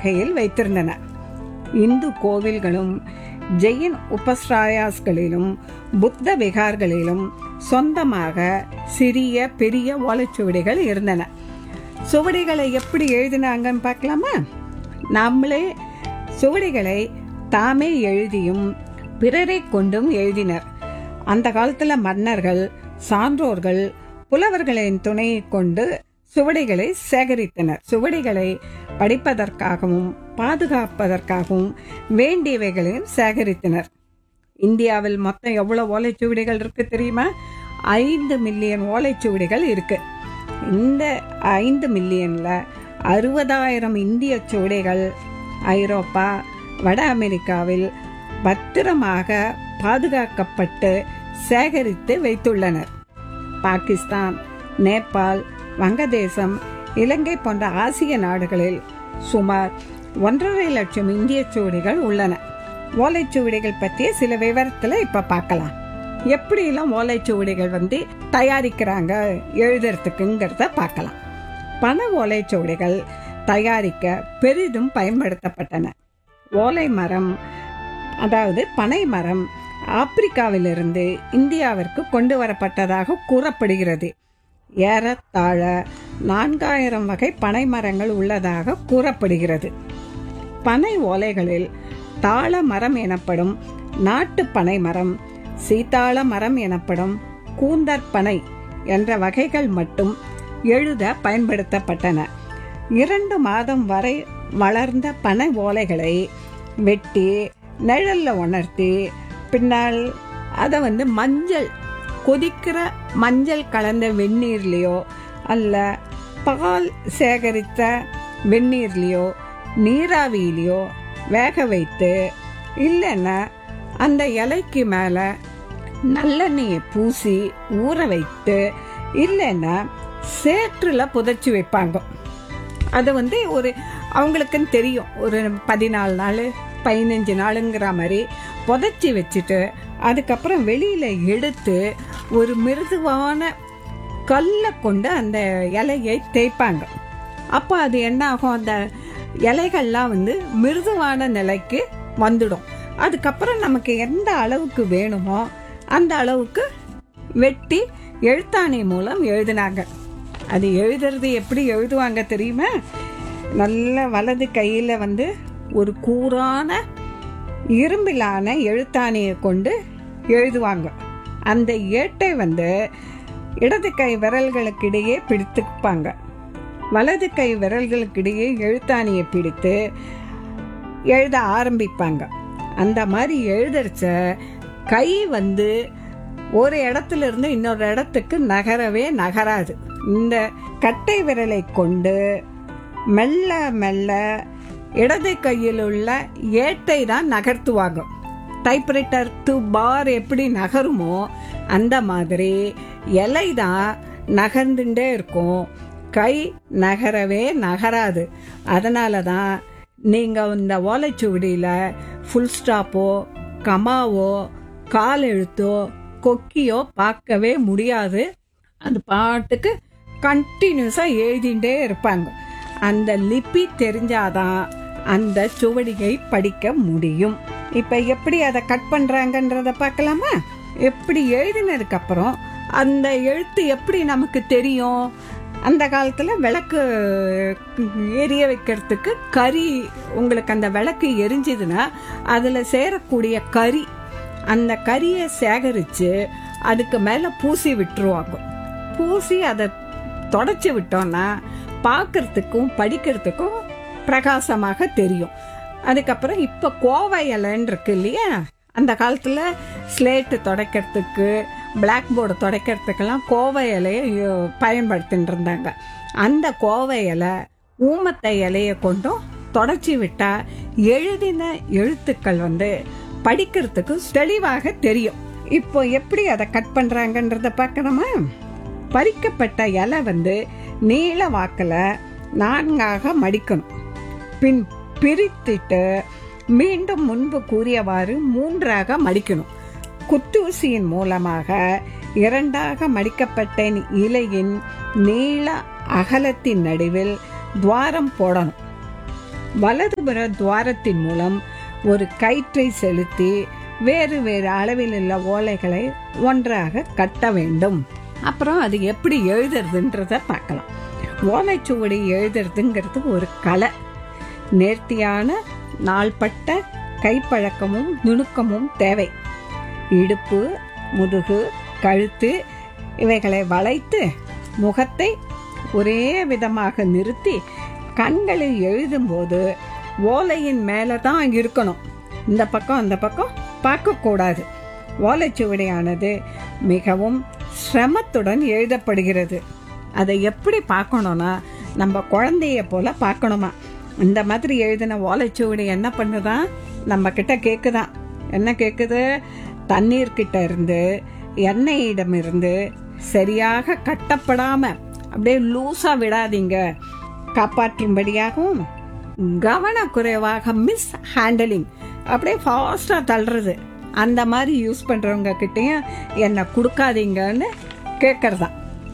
வகையில் வைத்திருந்தன இந்து கோவில்களும் ஜெயின் உபஸ்ராயாஸ்களிலும் புத்த விகார்களிலும் சொந்தமாக சிறிய பெரிய ஓலைச்சுவடிகள் இருந்தன சுவடிகளை எப்படி எழுதினாங்கன்னு பார்க்கலாமா நம்மளே சுவடிகளை தாமே எழுதியும் பிறரை கொண்டும் எழுதினர் அந்த காலத்துல மன்னர்கள் சான்றோர்கள் புலவர்களின் துணையை கொண்டு சுவடிகளை சேகரித்தனர் சுவடிகளை படிப்பதற்காகவும் பாதுகாப்பதற்காகவும் வேண்டியவைகளையும் சேகரித்தனர் இந்தியாவில் மொத்தம் எவ்வளவு ஓலைச்சுவடிகள் இருக்கு தெரியுமா ஐந்து மில்லியன் ஓலைச்சுவடிகள் இருக்கு இந்த ஐந்து மில்லியன்ல அறுபதாயிரம் இந்திய சுவடிகள் ஐரோப்பா வட அமெரிக்காவில் பத்திரமாக பாதுகாக்கப்பட்டு சேகரித்து வைத்துள்ளனர் பாகிஸ்தான் நேபாள் வங்கதேசம் இலங்கை போன்ற ஆசிய நாடுகளில் சுமார் ஒன்றரை லட்சம் இந்திய சுவடிகள் உள்ளன ஓலைச்சுவடிகள் பற்றிய சில விவரத்துல இப்ப பார்க்கலாம் எப்படியெல்லாம் ஓலைச்சுவடிகள் வந்து தயாரிக்கிறாங்க எழுதுறதுக்குங்கிறத பார்க்கலாம் பண ஓலைச்சுவடிகள் தயாரிக்க பெரிதும் பயன்படுத்தப்பட்டன ஓலை மரம் அதாவது பனை மரம் ஆப்பிரிக்காவிலிருந்து இந்தியாவிற்கு கொண்டு வரப்பட்டதாக கூறப்படுகிறது ஏறத்தாழ நான்காயிரம் வகை பனை மரங்கள் உள்ளதாக கூறப்படுகிறது பனை ஓலைகளில் தாள மரம் எனப்படும் நாட்டு பனை மரம் சீதாள மரம் எனப்படும் கூந்தற் பனை என்ற வகைகள் மட்டும் எழுத பயன்படுத்தப்பட்டன இரண்டு மாதம் வரை வளர்ந்த பனை ஓலைகளை வெட்டி நிழல்ல உணர்த்தி பின்னால் அதை வந்து மஞ்சள் கொதிக்கிற மஞ்சள் கலந்த வெந்நீர்லேயோ அல்ல பால் சேகரித்த வெந்நீர்லேயோ நீராவியிலையோ வேக வைத்து இல்லைன்னா அந்த இலைக்கு மேலே நல்லெண்ணெயை பூசி ஊற வைத்து இல்லைன்னா சேற்றுல புதைச்சி வைப்பாங்க அது வந்து ஒரு அவங்களுக்குன்னு தெரியும் ஒரு பதினாலு நாள் பதினஞ்சு நாளுங்கிற மாதிரி புதைச்சி வச்சுட்டு அதுக்கப்புறம் வெளியில எடுத்து ஒரு மிருதுவான கல்லை கொண்டு அந்த இலையை தேய்ப்பாங்க அப்போ அது என்ன ஆகும் அந்த இலைகள்லாம் வந்து மிருதுவான நிலைக்கு வந்துடும் அதுக்கப்புறம் நமக்கு எந்த அளவுக்கு வேணுமோ அந்த அளவுக்கு வெட்டி எழுத்தாணி மூலம் எழுதினாங்க அது எழுதுறது எப்படி எழுதுவாங்க தெரியுமா நல்ல வலது கையில் வந்து ஒரு கூரான இரும்பிலான எழுத்தாணியை கொண்டு எழுதுவாங்க அந்த ஏட்டை வந்து இடது கை விரல்களுக்கிடையே பிடித்துப்பாங்க வலது கை விரல்களுக்கிடையே எழுத்தாணியை பிடித்து எழுத ஆரம்பிப்பாங்க அந்த மாதிரி எழுதறச்ச கை வந்து ஒரு இடத்துல இருந்து இன்னொரு இடத்துக்கு நகரவே நகராது இந்த கட்டை விரலை கொண்டு மெல்ல மெல்ல இடது கையில் உள்ள ஏட்டை தான் நகர்த்துவாங்க டைப்ரைட்டர் டு பார் எப்படி நகருமோ அந்த மாதிரி இலை தான் நகர்ந்துட்டே இருக்கும் கை நகரவே நகராது அதனால தான் நீங்கள் இந்த ஓலைச்சுவடியில் ஃபுல் ஸ்டாப்போ கமாவோ கால் எழுத்தோ கொக்கியோ பார்க்கவே முடியாது அது பாட்டுக்கு கண்டினியூஸாக எழுதிட்டே இருப்பாங்க அந்த லிபி தெரிஞ்சாதான் அந்த சுவடியை படிக்க முடியும் இப்போ எப்படி அதை கட் பண்ணுறாங்கன்றத பார்க்கலாமா எப்படி எழுதினதுக்கு அப்புறம் அந்த எழுத்து எப்படி நமக்கு தெரியும் அந்த காலத்தில் விளக்கு எரிய வைக்கிறதுக்கு கறி உங்களுக்கு அந்த விளக்கு எரிஞ்சுதுன்னா அதில் சேரக்கூடிய கறி அந்த கறியை சேகரித்து அதுக்கு மேலே பூசி விட்டுருவாங்க பூசி அதை தொடச்சி விட்டோம்னா பார்க்கறதுக்கும் படிக்கிறதுக்கும் பிரகாசமாக தெரியும் அதுக்கப்புறம் இப்போ கோவை இலைன்னு இருக்கு இல்லையா அந்த காலத்தில் ஸ்லேட்டு துடைக்கிறதுக்கு பிளாக் போர்டு துடைக்கிறதுக்கெல்லாம் கோவை இலையை யோ- பயன்படுத்தின்னு இருந்தாங்க அந்த கோவை இலை ஊமத்தை இலையை கொண்டும் தொடச்சி விட்டா எழுதின எழுத்துக்கள் வந்து படிக்கிறதுக்கு தெளிவாக தெரியும் இப்போ எப்படி அதை கட் பண்றாங்கன்றத பார்க்கணுமா பறிக்கப்பட்ட இலை வந்து நீள வாக்கில் நான்காக மடிக்கணும் பின் பிரித்துட்டு மீண்டும் முன்பு கூறியவாறு மூன்றாக மடிக்கணும் குத்தூசியின் மூலமாக இரண்டாக மடிக்கப்பட்ட இலையின் நீள அகலத்தின் நடுவில் துவாரம் போடணும் வலதுபுற துவாரத்தின் மூலம் ஒரு கயிற்றை செலுத்தி வேறு வேறு அளவில் உள்ள ஓலைகளை ஒன்றாக கட்ட வேண்டும் அப்புறம் அது எப்படி எழுதுறதுன்றத பார்க்கலாம் ஓலைச்சுவடி எழுதுறதுங்கிறது ஒரு கலை நேர்த்தியான நாள்பட்ட கைப்பழக்கமும் நுணுக்கமும் தேவை இடுப்பு முதுகு கழுத்து இவைகளை வளைத்து முகத்தை ஒரே விதமாக நிறுத்தி கண்களில் எழுதும்போது ஓலையின் மேலே தான் இருக்கணும் இந்த பக்கம் அந்த பக்கம் பார்க்கக்கூடாது ஓலைச்சுவடியானது மிகவும் சிரமத்துடன் எழுதப்படுகிறது அதை எப்படி பார்க்கணும்னா நம்ம குழந்தைய போல பார்க்கணுமா இந்த மாதிரி எழுதின ஓலைச்சுவடி என்ன பண்ணுதான் நம்ம கிட்ட கேக்குதான் என்ன கேக்குது தண்ணீர் கிட்ட இருந்து எண்ணெயிடம் இருந்து சரியாக கட்டப்படாம அப்படியே லூசா விடாதீங்க காப்பாற்றும்படியாகவும் கவனக்குறைவாக மிஸ் ஹேண்டலிங் அப்படியே ஃபாஸ்டா தள்ளுறது அந்த மாதிரி யூஸ் பண்றவங்க கிட்டயும் என்ன கொடுக்காதீங்கன்னு கேட்கறதா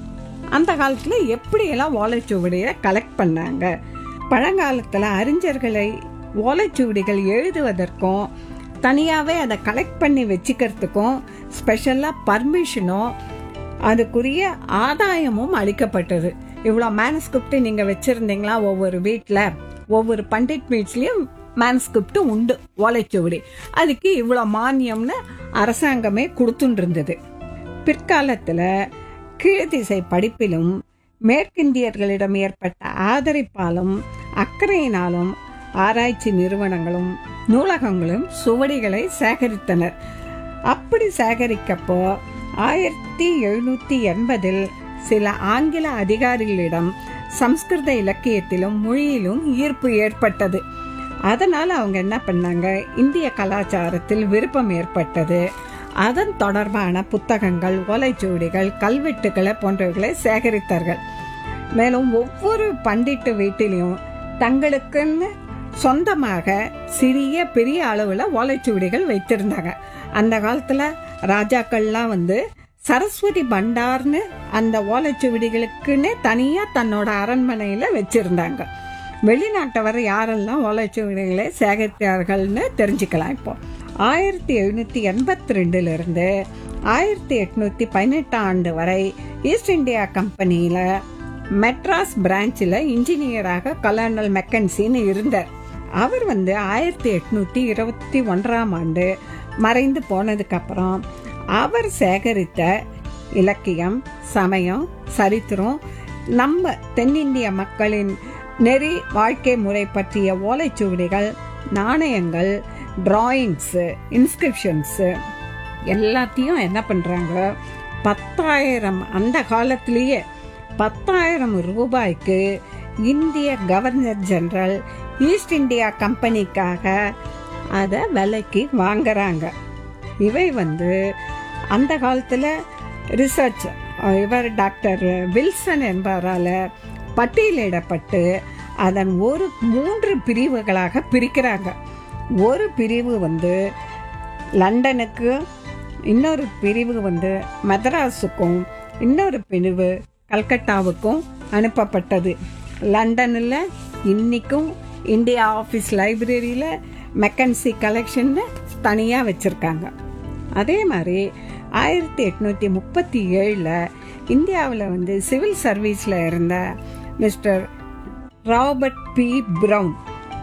அந்த காலத்துல எப்படியெல்லாம் ஓலைச்சுவடியை கலெக்ட் பண்ணாங்க பழங்காலத்துல அறிஞர்களை ஓலைச்சுவடிகள் எழுதுவதற்கும் தனியாவே அதை கலெக்ட் பண்ணி வச்சுக்கிறதுக்கும் ஸ்பெஷலா பர்மிஷனும் அதுக்குரிய ஆதாயமும் அளிக்கப்பட்டது இவ்வளோ மேனஸ்கிரிப்ட் நீங்க வச்சிருந்தீங்களா ஒவ்வொரு வீட்டில் ஒவ்வொரு பண்டிட் வீட்ஸ்லயும் மேனஸ்கிரிப்ட் உண்டு ஓலைச்சுவடி அதுக்கு இவ்வளோ மானியம்னு அரசாங்கமே கொடுத்துட்டு இருந்தது பிற்காலத்துல கீழ்திசை படிப்பிலும் மேற்கிந்தியர்களிடம் ஏற்பட்ட ஆதரிப்பாலும் அக்கறையினாலும் ஆராய்ச்சி நிறுவனங்களும் நூலகங்களும் சுவடிகளை சேகரித்தனர் அப்படி சேகரிக்கப்போ ஆயிரத்தி எழுநூத்தி எண்பதில் சில ஆங்கில அதிகாரிகளிடம் சம்ஸ்கிருத இலக்கியத்திலும் மொழியிலும் ஈர்ப்பு ஏற்பட்டது அதனால அவங்க என்ன பண்ணாங்க இந்திய கலாச்சாரத்தில் விருப்பம் ஏற்பட்டது அதன் தொடர்பான புத்தகங்கள் ஓலைச்சுவடிகள் கல்வெட்டுகளை போன்றவைகளை சேகரித்தார்கள் மேலும் ஒவ்வொரு பண்டிட்டு வீட்டிலையும் தங்களுக்குன்னு சொந்தமாக சிறிய பெரிய அளவுல ஓலைச்சுவடிகள் வைத்திருந்தாங்க அந்த காலத்துல ராஜாக்கள்லாம் வந்து சரஸ்வதி பண்டார்னு அந்த ஓலைச்சுவடிகளுக்குன்னு தனியா தன்னோட அரண்மனையில வச்சிருந்தாங்க வெளிநாட்டவர் யாரெல்லாம் ஓலைச்சுவடிகளை சேகரித்தார்கள்னு தெரிஞ்சுக்கலாம் இப்போ ஆயிரத்தி எழுநூத்தி எண்பத்தி ரெண்டுல இருந்து ஆயிரத்தி எட்நூத்தி பதினெட்டாம் ஆண்டு வரை ஈஸ்ட் இந்தியா கம்பெனியில மெட்ராஸ் பிரான்ச்சில் இன்ஜினியராக கலர்னல் மெக்கன்சின்னு இருந்தார் அவர் வந்து ஆயிரத்தி எட்நூத்தி இருபத்தி ஒன்றாம் ஆண்டு மறைந்து போனதுக்கு அப்புறம் அவர் சேகரித்த இலக்கியம் சமயம் சரித்திரம் நம்ம தென்னிந்திய மக்களின் நெறி வாழ்க்கை முறை பற்றிய ஓலைச்சுவடிகள் நாணயங்கள் டிராயிங்ஸ் இன்ஸ்கிரிப்ஷன்ஸ் எல்லாத்தையும் என்ன பண்றாங்க பத்தாயிரம் அந்த காலத்திலேயே பத்தாயிரம் ரூபாய்க்கு இந்திய கவர்னர் ஜெனரல் ஈஸ்ட் இந்தியா கம்பெனிக்காக அதை விலைக்கு வாங்குறாங்க இவை வந்து அந்த காலத்துல ரிசர்ச் இவர் டாக்டர் வில்சன் என்பவரால் பட்டியலிடப்பட்டு அதன் ஒரு மூன்று பிரிவுகளாக பிரிக்கிறாங்க ஒரு பிரிவு வந்து லண்டனுக்கு இன்னொரு பிரிவு வந்து மதராஸுக்கும் இன்னொரு பிரிவு கல்கட்டாவுக்கும் அனுப்பப்பட்டது லண்டனில் இன்னைக்கும் இந்தியா ஆஃபீஸ் லைப்ரரியில் மெக்கன்சி கலெக்ஷன் தனியாக வச்சுருக்காங்க அதே மாதிரி ஆயிரத்தி எட்நூத்தி முப்பத்தி ஏழில் இந்தியாவில் வந்து சிவில் சர்வீஸில் இருந்த மிஸ்டர் ராபர்ட் பி பிரவுன்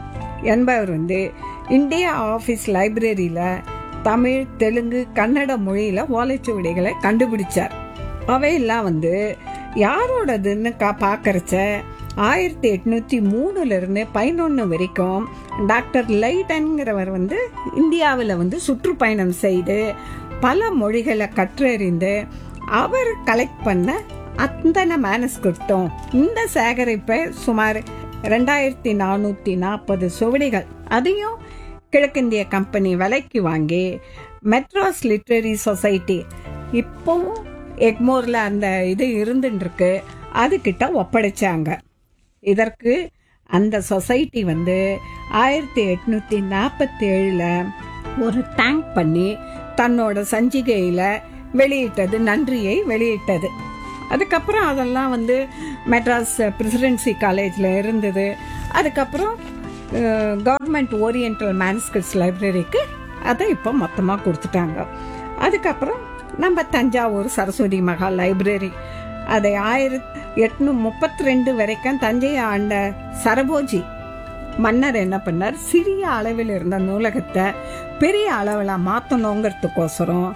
என்பவர் வந்து இந்தியா ஆஃபீஸ் லைப்ரரியில் தமிழ் தெலுங்கு கன்னட மொழியில் ஓலைச்சுவடிகளை கண்டுபிடிச்சார் அவையெல்லாம் வந்து யாரோடதுன்னு கா பார்க்கறச்ச ஆயிரத்தி எட்நூத்தி மூணுல இருந்து பதினொன்று வரைக்கும் டாக்டர் லைட்டன்கிறவர் வந்து இந்தியாவில் வந்து சுற்றுப்பயணம் செய்து பல மொழிகளை கற்றறிந்து அவர் கலெக்ட் பண்ண அத்தனை மேனஸ்கிரிப்டும் இந்த சேகரிப்பை சுமார் ரெண்டாயிரத்தி நானூத்தி நாற்பது சுவடிகள் அதையும் கிழக்கிந்திய கம்பெனி விலைக்கு வாங்கி மெட்ராஸ் லிட்ரரி சொசைட்டி இப்போவும் எக்மோர்ல அந்த இது இருந்துட்டு இருக்கு அதுகிட்ட ஒப்படைச்சாங்க இதற்கு அந்த சொசைட்டி வந்து ஆயிரத்தி எட்நூத்தி நாற்பத்தி ஏழுல ஒரு தேங்க் பண்ணி தன்னோட சஞ்சிகையில வெளியிட்டது நன்றியை வெளியிட்டது அதுக்கப்புறம் அதெல்லாம் வந்து மெட்ராஸ் பிரசிடென்சி காலேஜில் இருந்தது அதுக்கப்புறம் கவர்மெண்ட் ஓரியண்டல் மேனுஸ்கிரிப்ட்ஸ் லைப்ரரிக்கு அதை இப்போ மொத்தமாக கொடுத்துட்டாங்க அதுக்கப்புறம் நம்ம தஞ்சாவூர் சரஸ்வதி மகா லைப்ரரி அதை ஆயிரத்தி எட்நூ முப்பத்தி ரெண்டு வரைக்கும் தஞ்சையை ஆண்ட சரபோஜி மன்னர் என்ன பண்ணார் சிறிய அளவில் இருந்த நூலகத்தை பெரிய அளவில் மாற்றணுங்கிறதுக்கோசரம்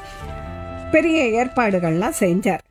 பெரிய ஏற்பாடுகள்லாம் செஞ்சார்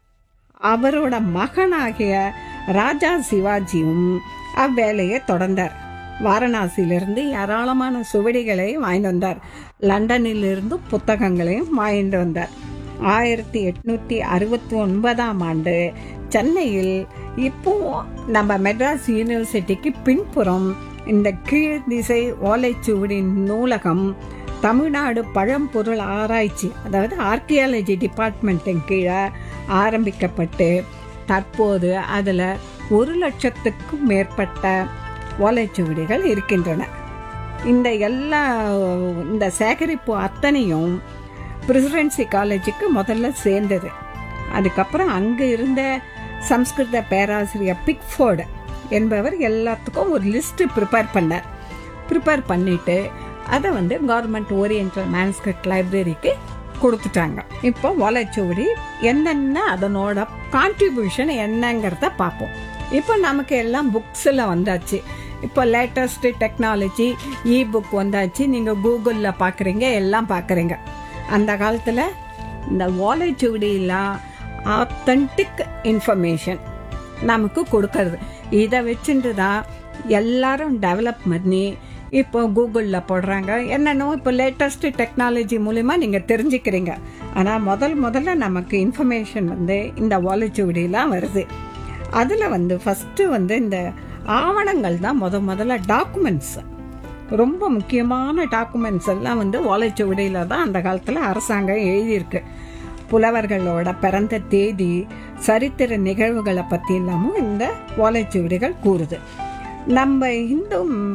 அவரோட மகனாகிய ராஜா சிவாஜியும் அவ்வேலையை தொடர்ந்தார் வாரணாசியிலிருந்து ஏராளமான சுவடிகளை வாங்கிட்டு வந்தார் லண்டனிலிருந்து புத்தகங்களையும் வாங்கிட்டு வந்தார் ஆயிரத்தி எட்நூத்தி அறுபத்தி ஒன்பதாம் ஆண்டு சென்னையில் இப்போ நம்ம மெட்ராஸ் யூனிவர்சிட்டிக்கு பின்புறம் இந்த கீழ் திசை ஓலைச்சுவடி நூலகம் தமிழ்நாடு பழம்பொருள் ஆராய்ச்சி அதாவது ஆர்கியாலஜி டிபார்ட்மெண்ட்டின் கீழே ஆரம்பிக்கப்பட்டு தற்போது அதில் ஒரு லட்சத்துக்கும் மேற்பட்ட ஓலைச்சுவடிகள் இருக்கின்றன இந்த எல்லா இந்த சேகரிப்பு அத்தனையும் பிரசிடென்சி காலேஜுக்கு முதல்ல சேர்ந்தது அதுக்கப்புறம் அங்கே இருந்த சம்ஸ்கிருத பேராசிரியர் பிக்ஃபோர்டு என்பவர் எல்லாத்துக்கும் ஒரு லிஸ்ட் ப்ரிப்பேர் பண்ணார் ப்ரிப்பேர் பண்ணிட்டு அதை வந்து கவர்மெண்ட் ஓரியண்டல் மேனுஸ்கிரிப்ட் லைப்ரரிக்கு கொடுத்துட்டாங்க இப்போ ஓலைச்சுவடி என்னென்ன அதனோட கான்ட்ரிபியூஷன் என்னங்கிறத பார்ப்போம் இப்போ நமக்கு எல்லாம் புக்ஸில் வந்தாச்சு இப்போ லேட்டஸ்ட் டெக்னாலஜி இ புக் வந்தாச்சு நீங்கள் கூகுளில் பார்க்குறீங்க எல்லாம் பார்க்குறீங்க அந்த காலத்தில் இந்த ஓலைச்சுவடியெல்லாம் ஆத்தன்டிக் இன்ஃபர்மேஷன் நமக்கு கொடுக்கறது இதை வச்சுட்டு தான் எல்லாரும் டெவலப் பண்ணி இப்போ கூகுளில் போடுறாங்க என்னென்னோ இப்போ லேட்டஸ்ட் டெக்னாலஜி மூலிமா நீங்கள் தெரிஞ்சுக்கிறீங்க ஆனால் முதல் முதல்ல நமக்கு இன்ஃபர்மேஷன் வந்து இந்த ஓலைச்சுவடியெலாம் வருது அதில் வந்து ஃபஸ்ட்டு வந்து இந்த ஆவணங்கள் தான் முத முதல்ல டாக்குமெண்ட்ஸ் ரொம்ப முக்கியமான டாக்குமெண்ட்ஸ் எல்லாம் வந்து ஓலைச்சுவடியில் தான் அந்த காலத்தில் அரசாங்கம் எழுதியிருக்கு புலவர்களோட பிறந்த தேதி சரித்திர நிகழ்வுகளை பற்றி எல்லாமும் இந்த ஓலைச்சுவடிகள் கூறுது நம்ம இந்து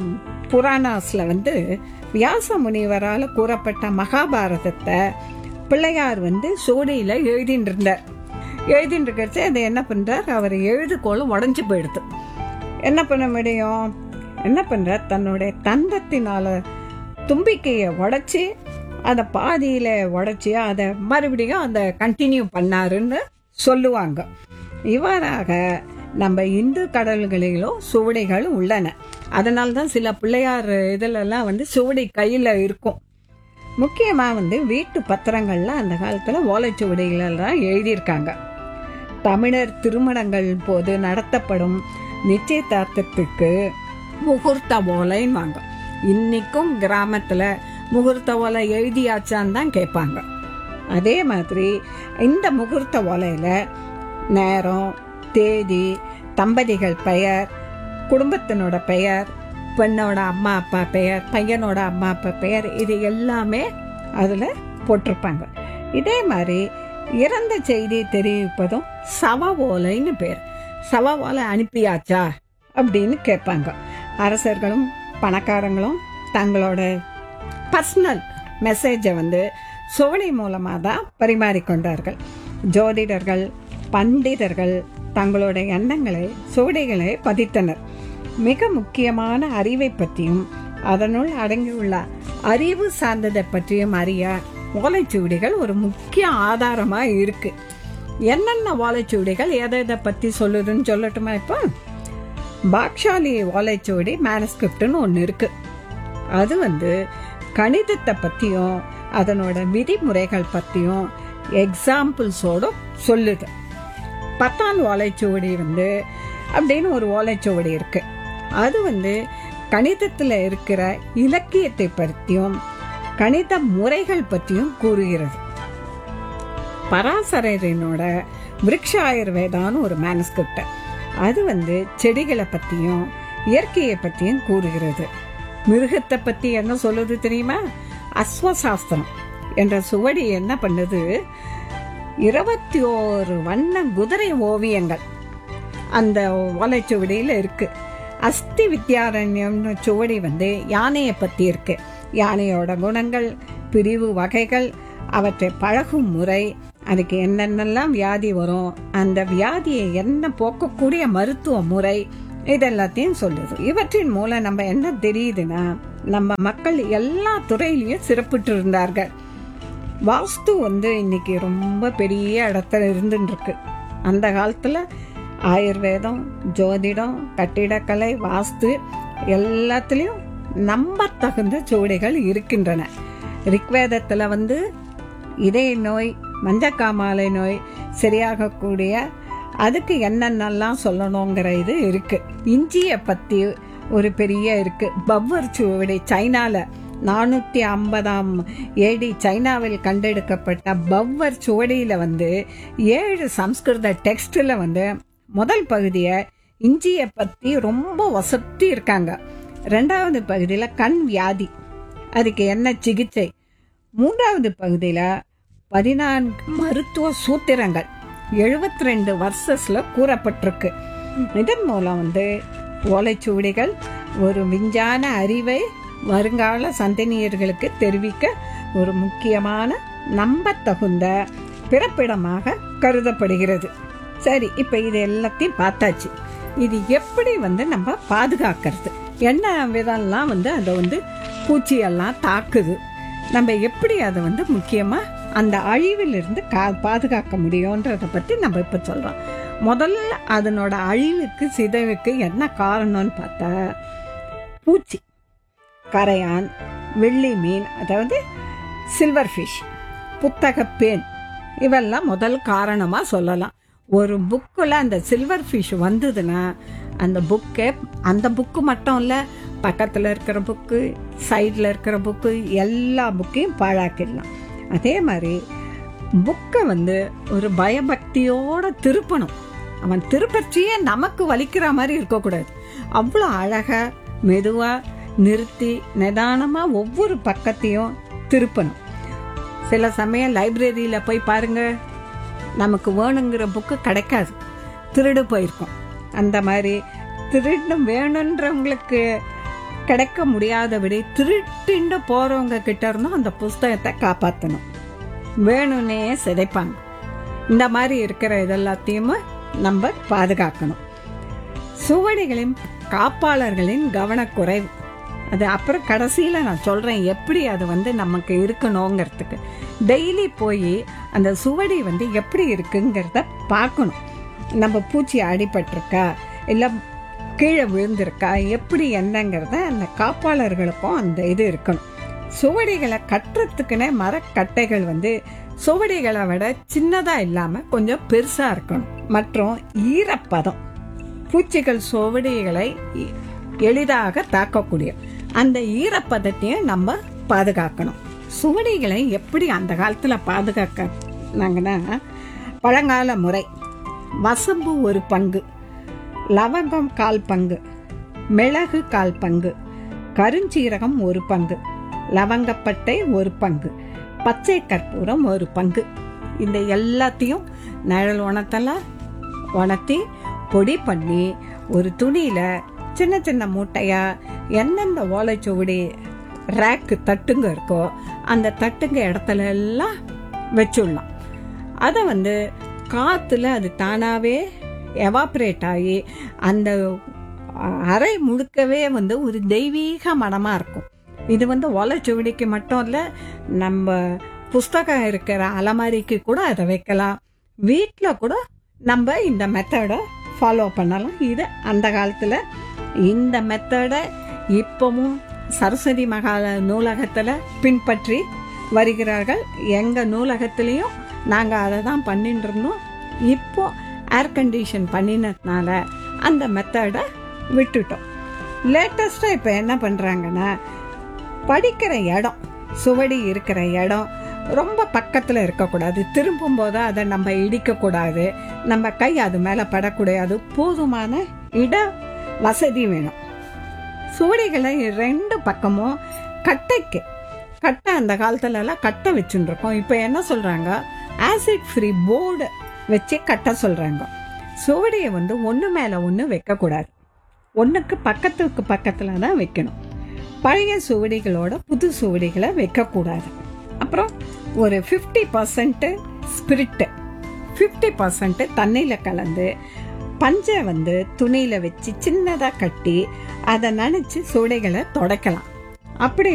புராணாஸில் வந்து வியாச முனிவரால் கூறப்பட்ட மகாபாரதத்தை பிள்ளையார் வந்து சோடியில் எழுதிட்டு இருந்தார் எழுதிட்டு இருக்கிறச்சு அதை என்ன பண்ணுறார் அவர் எழுதுகோளும் உடஞ்சி போயிடுது என்ன பண்ண முடியும் என்ன பண்ணுறார் தன்னுடைய தந்தத்தினால தும்பிக்கையை உடைச்சி அதை பாதியில் உடைச்சி அதை மறுபடியும் அதை கண்டினியூ பண்ணாருன்னு சொல்லுவாங்க இவ்வாறாக நம்ம இந்து கடல்களிலும் சுவடிகள் உள்ளன அதனால தான் சில பிள்ளையார் இதிலெல்லாம் வந்து சுவடி கையில் இருக்கும் முக்கியமாக வந்து வீட்டு பத்திரங்கள்ல அந்த காலத்தில் ஓலைச்சுவடிகளெல்லாம் எழுதியிருக்காங்க தமிழர் திருமணங்கள் போது நடத்தப்படும் நிச்சயதார்த்தத்துக்கு முகூர்த்த ஓலைன்னு வாங்க இன்னைக்கும் கிராமத்தில் முகூர்த்த ஓலை எழுதியாச்சான்னு தான் கேட்பாங்க அதே மாதிரி இந்த முகூர்த்த ஓலையில் நேரம் தேதி தம்பதிகள் பெயர் குடும்பத்தினோட பெயர் பெண்ணோட அம்மா அப்பா பெயர் பையனோட அம்மா அப்பா பெயர் இது எல்லாமே அதில் போட்டிருப்பாங்க இதே மாதிரி இறந்த செய்தி தெரிவிப்பதும் சவ ஓலைன்னு பேர் சவ ஓலை அனுப்பியாச்சா அப்படின்னு கேட்பாங்க அரசர்களும் பணக்காரங்களும் தங்களோட பர்சனல் மெசேஜை வந்து சுவடி மூலமாக தான் பரிமாறிக்கொண்டார்கள் ஜோதிடர்கள் பண்டிதர்கள் தங்களோட எண்ணங்களை சுவடிகளை பதித்தனர் மிக முக்கியமான அறிவை பற்றியும் அதனுள் அடங்கியுள்ள அறிவு சார்ந்ததை பற்றியும் அறிய ஓலைச்சுவடிகள் ஒரு முக்கிய ஆதாரமா இருக்கு என்னென்ன ஓலைச்சுவடிகள் எதை எதை பத்தி சொல்லுதுன்னு சொல்லட்டுமா இப்போ பாக்ஷாலி ஓலைச்சுவடி மேனஸ்கிரிப்ட்னு ஒன்று இருக்கு அது வந்து கணிதத்தை பற்றியும் அதனோட விதிமுறைகள் பற்றியும் எக்ஸாம்பிள்ஸோட சொல்லுது பத்தான் ஓலைச்சுவடி வந்து அப்படின்னு ஒரு ஓலைச்சுவடி இருக்கு அது வந்து கணிதத்தில் இருக்கிற இலக்கியத்தை பற்றியும் கணித முறைகள் பற்றியும் கூறுகிறது பராசரனோட விருக்ஷ ஆயுர்வேதான்னு ஒரு மேனஸ்கிரிப்ட் அது வந்து செடிகளை பற்றியும் இயற்கையை பற்றியும் கூறுகிறது மிருகத்தை பற்றி என்ன சொல்லுது தெரியுமா அஸ்வசாஸ்திரம் என்ற சுவடி என்ன பண்ணுது இருபத்தி ஓரு வண்ண குதிரை ஓவியங்கள் அந்த ஓலைச்சுவடியில் இருக்கு அஸ்தி வித்யாரண்யம்னு சுவடி வந்து யானையை பற்றி இருக்கு யானையோட குணங்கள் பிரிவு வகைகள் அவற்றை பழகும் முறை அதுக்கு என்னென்னலாம் வியாதி வரும் அந்த வியாதியை என்ன போக்கக்கூடிய மருத்துவ முறை இதெல்லாத்தையும் சொல்லுது இவற்றின் மூலம் நம்ம என்ன தெரியுதுன்னா நம்ம மக்கள் எல்லா துறையிலையும் சிறப்பிட்டு இருந்தார்கள் வாஸ்து வந்து இன்னைக்கு ரொம்ப பெரிய இடத்துல இருந்துட்டு இருக்கு அந்த காலத்துல ஆயுர்வேதம் ஜோதிடம் கட்டிடக்கலை வாஸ்து எல்லாத்துலேயும் நம்ப தகுந்த சுவடிகள் இருக்கின்றன ரிக்வேதத்துல வந்து இதய நோய் மஞ்சக்காமாலை நோய் சரியாகக்கூடிய அதுக்கு என்னென்னலாம் சொல்லணுங்கிற இது இருக்கு இஞ்சியை பத்தி ஒரு பெரிய இருக்கு பவ்வர் சுவடி சைனால நானூத்தி ஐம்பதாம் ஏடி சைனாவில் கண்டெடுக்கப்பட்ட பவ்வர் சுவடியில வந்து ஏழு சம்ஸ்கிருத டெக்ஸ்ட்ல வந்து முதல் பகுதியை இஞ்சியை பத்தி ரொம்ப வசத்தி இருக்காங்க ரெண்டாவது பகுதியில கண் வியாதி அதுக்கு என்ன சிகிச்சை மூன்றாவது பகுதியில பதினான்கு மருத்துவ சூத்திரங்கள் எழுபத்தி ரெண்டு வர்சஸ்ல கூறப்பட்டிருக்கு இதன் மூலம் வந்து ஓலைச்சுவடிகள் ஒரு விஞ்ஞான அறிவை வருங்கால சந்ததியர்களுக்கு தெரிவிக்க ஒரு முக்கியமான நம்பத்தகுந்த பிறப்பிடமாக கருதப்படுகிறது சரி இப்ப இது எல்லாத்தையும் பார்த்தாச்சு இது எப்படி வந்து நம்ம பாதுகாக்கிறது என்ன விதம்லாம் வந்து அதை வந்து பூச்சியெல்லாம் தாக்குது நம்ம எப்படி அதை வந்து முக்கியமா அந்த அழிவிலிருந்து கா பாதுகாக்க முடியும்ன்றத பத்தி நம்ம இப்ப சொல்றோம் முதல்ல அதனோட அழிவுக்கு சிதைவுக்கு என்ன காரணம்னு பார்த்தா பூச்சி கரையான் வெள்ளி மீன் அதாவது சில்வர் ஃபிஷ் புத்தக பேன் இவெல்லாம் முதல் காரணமா சொல்லலாம் ஒரு புக்கில் அந்த சில்வர் ஃபிஷ் வந்ததுன்னா அந்த புக்கே அந்த புக்கு மட்டும் இல்லை பக்கத்தில் இருக்கிற புக்கு சைடில் இருக்கிற புக்கு எல்லா புக்கையும் பாழாக்கிடலாம் அதே மாதிரி புக்கை வந்து ஒரு பயபக்தியோட திருப்பணும் அவன் திருப்பச்சியே நமக்கு வலிக்கிற மாதிரி இருக்கக்கூடாது அவ்வளோ அழகா மெதுவா நிறுத்தி நிதானமா ஒவ்வொரு பக்கத்தையும் திருப்பணும் சில சமயம் லைப்ரரியில போய் பாருங்க நமக்கு வேணுங்கிற புக்கு கிடைக்காது திருடு போயிருக்கும் அந்த மாதிரி திருடு வேணுன்றவங்களுக்கு கிடைக்க முடியாதபடி திருட்டுண்டு போறவங்க கிட்ட இருந்தும் அந்த புஸ்தகத்தை காப்பாற்றணும் வேணும்னே சிதைப்பாங்க இந்த மாதிரி இருக்கிற இதெல்லாத்தையும் நம்ம பாதுகாக்கணும் சுவடிகளின் காப்பாளர்களின் கவனக்குறைவு அது அப்புறம் கடைசியில் நான் சொல்கிறேன் எப்படி அது வந்து நமக்கு இருக்கணுங்கிறதுக்கு டெய்லி போய் அந்த சுவடி வந்து எப்படி இருக்குங்கிறத பார்க்கணும் நம்ம பூச்சி அடிபட்டிருக்கா இல்லை கீழே விழுந்திருக்கா எப்படி என்னங்கிறத அந்த காப்பாளர்களுக்கும் அந்த இது இருக்கணும் சுவடிகளை கட்டுறதுக்குன்னே மரக்கட்டைகள் வந்து சுவடிகளை விட சின்னதாக இல்லாமல் கொஞ்சம் பெருசாக இருக்கணும் மற்றும் ஈரப்பதம் பூச்சிகள் சுவடிகளை எ- எளிதாக தாக்கக்கூடிய அந்த ஈரப்பதத்தையும் நம்ம பாதுகாக்கணும் சுவடிகளை எப்படி அந்த காலத்தில் பாதுகாக்கனாங்கன்னா பழங்கால முறை வசம்பு ஒரு பங்கு லவங்கம் கால் பங்கு மிளகு கால் பங்கு கருஞ்சீரகம் ஒரு பங்கு லவங்கப்பட்டை ஒரு பங்கு பச்சை கற்பூரம் ஒரு பங்கு இந்த எல்லாத்தையும் நிழல் உணத்தல உணர்த்தி பொடி பண்ணி ஒரு துணியில சின்ன சின்ன மூட்டையா எந்தெந்த ஓலைச்சுவடி ரேக்கு தட்டுங்க இருக்கோ அந்த தட்டுங்க இடத்துல எல்லாம் வச்சுடலாம் அதை வந்து காத்துல அது தானாவே எவாப்ரேட் ஆகி அந்த அறை முழுக்கவே வந்து ஒரு தெய்வீக மனமா இருக்கும் இது வந்து ஓலைச்சுவடிக்கு மட்டும் இல்ல நம்ம புஸ்தகம் இருக்கிற அலமாரிக்கு கூட அதை வைக்கலாம் வீட்டில் கூட நம்ம இந்த மெத்தடை ஃபாலோ பண்ணலாம் இது அந்த காலத்துல இந்த மெத்தடை இப்பவும் சரஸ்வதி மகால நூலகத்துல பின்பற்றி வருகிறார்கள் எங்க நூலகத்திலையும் நாங்க அதை தான் பண்ணிட்டு இருந்தோம் இப்போ ஏர் கண்டிஷன் பண்ணினதுனால அந்த மெத்தடை விட்டுட்டோம் லேட்டஸ்டா இப்ப என்ன பண்றாங்கன்னா படிக்கிற இடம் சுவடி இருக்கிற இடம் ரொம்ப பக்கத்துல இருக்கக்கூடாது திரும்பும் போது அதை நம்ம இடிக்க கூடாது நம்ம கை அது மேல படக்கூடாது போதுமான இட வசதி வேணும் சுவடிகளை ரெண்டு பக்கமும் கட்டைக்கு கட்டை அந்த காலத்துல எல்லாம் கட்டை வச்சுட்டு இருக்கோம் இப்போ என்ன சொல்றாங்க ஆசிட் ஃப்ரீ போர்டு வச்சு கட்ட சொல்றாங்க சுவடியை வந்து ஒன்று மேல ஒன்று வைக்கக்கூடாது ஒன்றுக்கு பக்கத்துக்கு பக்கத்துல தான் வைக்கணும் பழைய சுவடிகளோட புது சுவடிகளை வைக்கக்கூடாது அப்புறம் ஒரு fifty percent spirit fifty percent தண்ணியில் கலந்து பஞ்சை வந்து துணியில வச்சு சின்னதா கட்டி அதை நனைச்சு சுடைகளை தொடக்கலாம் அப்படி